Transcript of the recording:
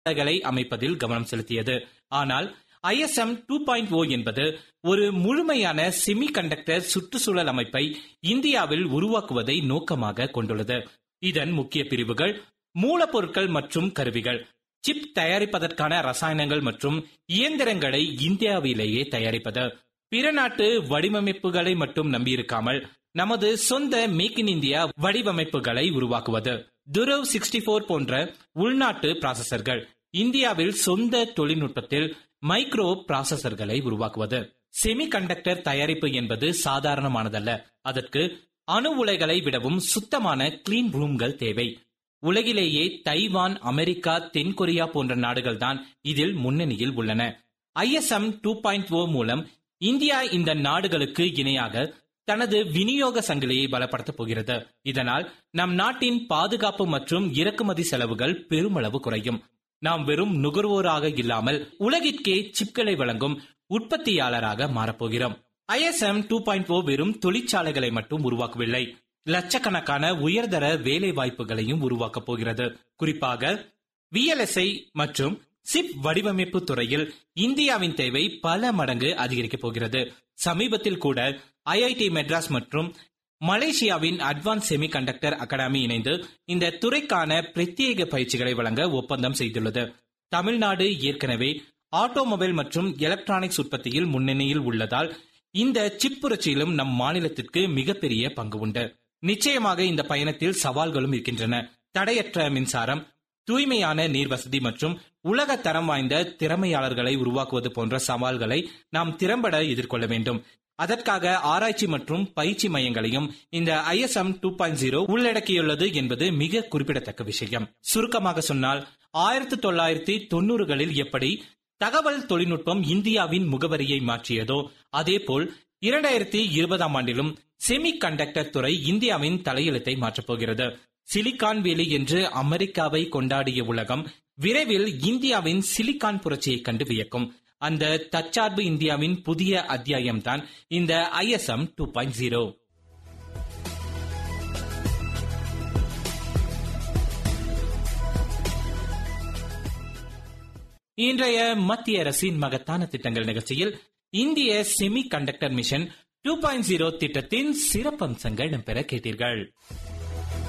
களை அமைப்பதில் கவனம் செலுத்தியது ஆனால் ஐஎஸ்எம் டூ பாயிண்ட் ஓ என்பது ஒரு முழுமையான செமி கண்டக்டர் சுற்றுச்சூழல் அமைப்பை இந்தியாவில் உருவாக்குவதை நோக்கமாக கொண்டுள்ளது இதன் முக்கிய பிரிவுகள் மூலப்பொருட்கள் மற்றும் கருவிகள் சிப் தயாரிப்பதற்கான ரசாயனங்கள் மற்றும் இயந்திரங்களை இந்தியாவிலேயே தயாரிப்பது பிற நாட்டு வடிவமைப்புகளை மட்டும் நம்பியிருக்காமல் நமது சொந்த மேக் இன் இந்தியா வடிவமைப்புகளை உருவாக்குவது துரவ் சிக்ஸ்டி போர் போன்ற உள்நாட்டு ப்ராசஸர்கள் இந்தியாவில் சொந்த தொழில்நுட்பத்தில் மைக்ரோ ப்ராசஸர்களை உருவாக்குவது செமி கண்டக்டர் தயாரிப்பு என்பது சாதாரணமானதல்ல அதற்கு அணு உலைகளை விடவும் சுத்தமான கிளீன் ரூம்கள் தேவை உலகிலேயே தைவான் அமெரிக்கா தென்கொரியா போன்ற நாடுகள்தான் இதில் முன்னணியில் உள்ளன ஐஎஸ்எம் டூ பாயிண்ட் ஓ மூலம் இந்தியா இந்த நாடுகளுக்கு இணையாக தனது விநியோக சங்கிலியை பலப்படுத்தப் போகிறது இதனால் நம் நாட்டின் பாதுகாப்பு மற்றும் இறக்குமதி செலவுகள் பெருமளவு குறையும் நாம் வெறும் நுகர்வோராக இல்லாமல் உலகிற்கே சிப்களை வழங்கும் உற்பத்தியாளராக மாறப்போகிறோம் ஐஎஸ்எம் டூ பாயிண்ட் ஓ வெறும் தொழிற்சாலைகளை மட்டும் உருவாக்கவில்லை லட்சக்கணக்கான உயர்தர வேலை வாய்ப்புகளையும் உருவாக்கப் போகிறது குறிப்பாக விஎல்எஸ்ஐ மற்றும் சிப் வடிவமைப்பு துறையில் இந்தியாவின் தேவை பல மடங்கு அதிகரிக்கப் போகிறது சமீபத்தில் கூட ஐஐடி மெட்ராஸ் மற்றும் மலேசியாவின் அட்வான்ஸ் செமி கண்டக்டர் அகாடமி இணைந்து இந்த துறைக்கான பிரத்யேக பயிற்சிகளை வழங்க ஒப்பந்தம் செய்துள்ளது தமிழ்நாடு ஏற்கனவே ஆட்டோமொபைல் மற்றும் எலக்ட்ரானிக்ஸ் உற்பத்தியில் முன்னணியில் உள்ளதால் இந்த சிப் புரட்சியிலும் நம் மாநிலத்திற்கு மிகப்பெரிய பங்கு உண்டு நிச்சயமாக இந்த பயணத்தில் சவால்களும் இருக்கின்றன தடையற்ற மின்சாரம் தூய்மையான நீர் வசதி மற்றும் உலக தரம் வாய்ந்த திறமையாளர்களை உருவாக்குவது போன்ற சவால்களை நாம் திறம்பட எதிர்கொள்ள வேண்டும் அதற்காக ஆராய்ச்சி மற்றும் பயிற்சி மையங்களையும் இந்த ஐஎஸ்எம் டூ பாயிண்ட் ஜீரோ உள்ளடக்கியுள்ளது என்பது மிக குறிப்பிடத்தக்க விஷயம் சுருக்கமாக சொன்னால் ஆயிரத்தி தொள்ளாயிரத்தி தொண்ணூறுகளில் எப்படி தகவல் தொழில்நுட்பம் இந்தியாவின் முகவரியை மாற்றியதோ அதேபோல் இரண்டாயிரத்தி இருபதாம் ஆண்டிலும் செமி கண்டக்டர் துறை இந்தியாவின் தலையெழுத்தை மாற்றப் போகிறது சிலிகான் வேலி என்று அமெரிக்காவை கொண்டாடிய உலகம் விரைவில் இந்தியாவின் சிலிகான் புரட்சியை கண்டு வியக்கும் அந்த தற்சார்பு இந்தியாவின் புதிய அத்தியாயம்தான் இந்த ஐஎஸ்எம் டூ பாயிண்ட் ஜீரோ இன்றைய மத்திய அரசின் மகத்தான திட்டங்கள் நிகழ்ச்சியில் இந்திய semiconductor mission two point zero திட்டத்தின் சிறப்பம்சங்கள் இடம்பெற கேட்டீர்கள்